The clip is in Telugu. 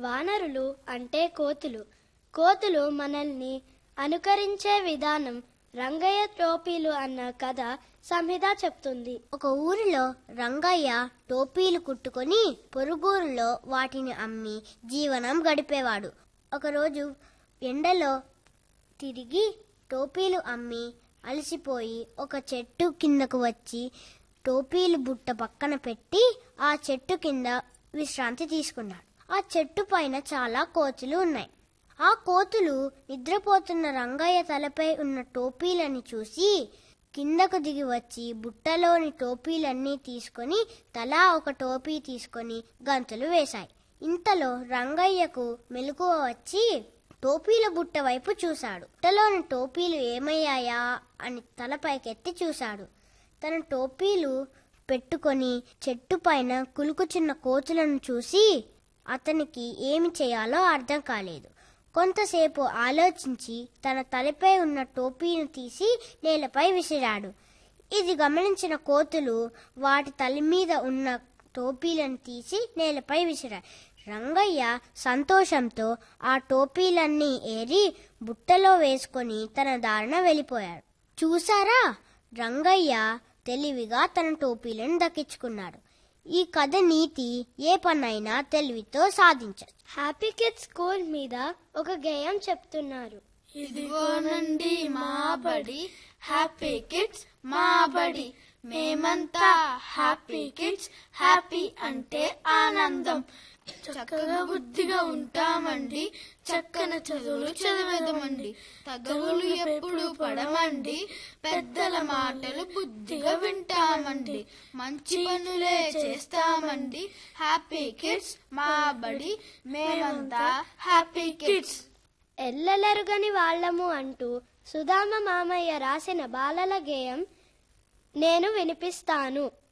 వానరులు అంటే కోతులు కోతులు మనల్ని అనుకరించే విధానం రంగయ్య టోపీలు అన్న కథ సంహిత చెప్తుంది ఒక ఊరిలో రంగయ్య టోపీలు కుట్టుకొని పొరుగురులో వాటిని అమ్మి జీవనం గడిపేవాడు ఒకరోజు ఎండలో తిరిగి టోపీలు అమ్మి అలసిపోయి ఒక చెట్టు కిందకు వచ్చి టోపీలు బుట్ట పక్కన పెట్టి ఆ చెట్టు కింద విశ్రాంతి తీసుకున్నాడు ఆ చెట్టు పైన చాలా కోతులు ఉన్నాయి ఆ కోతులు నిద్రపోతున్న రంగయ్య తలపై ఉన్న టోపీలని చూసి కిందకు దిగి వచ్చి బుట్టలోని టోపీలన్నీ తీసుకొని తలా ఒక టోపీ తీసుకొని గంతులు వేశాయి ఇంతలో రంగయ్యకు మెలకువ వచ్చి టోపీల బుట్ట వైపు చూశాడు బుట్టలోని టోపీలు ఏమయ్యాయా అని తలపైకెత్తి చూశాడు తన టోపీలు పెట్టుకొని చెట్టు పైన కులుకుచున్న కోతులను చూసి అతనికి ఏమి చేయాలో అర్థం కాలేదు కొంతసేపు ఆలోచించి తన తలపై ఉన్న టోపీని తీసి నేలపై విసిరాడు ఇది గమనించిన కోతులు వాటి తల మీద ఉన్న టోపీలను తీసి నేలపై విసిరాయి రంగయ్య సంతోషంతో ఆ టోపీలన్నీ ఏరి బుట్టలో వేసుకొని తన దారిన వెళ్ళిపోయాడు చూసారా రంగయ్య తెలివిగా తన టోపీలను దక్కించుకున్నాడు ఈ కథ నీతి ఏ పనైనా తెలివితో సాధించచ్చు హ్యాపీ కిడ్స్ స్కూల్ మీద ఒక గేయం చెప్తున్నారు ఇదిగోనండి మా బడి హ్యాపీ కిడ్స్ మా బడి మేమంతా హ్యాపీ కిడ్స్ హ్యాపీ అంటే ఆనందం చక్కగా బుద్ధిగా ఉంటామండి చక్కన చదువులు చదివేదమండి తగవులు ఎప్పుడు పడమండి పెద్దల మాటలు బుద్ధిగా వింటామండి మంచి పనులే చేస్తామండి హ్యాపీ కిడ్స్ మా బడి మేమంతా హ్యాపీ కిడ్స్ ఎల్లలెరుగని వాళ్ళము అంటూ సుధామ మామయ్య రాసిన బాలల గేయం నేను వినిపిస్తాను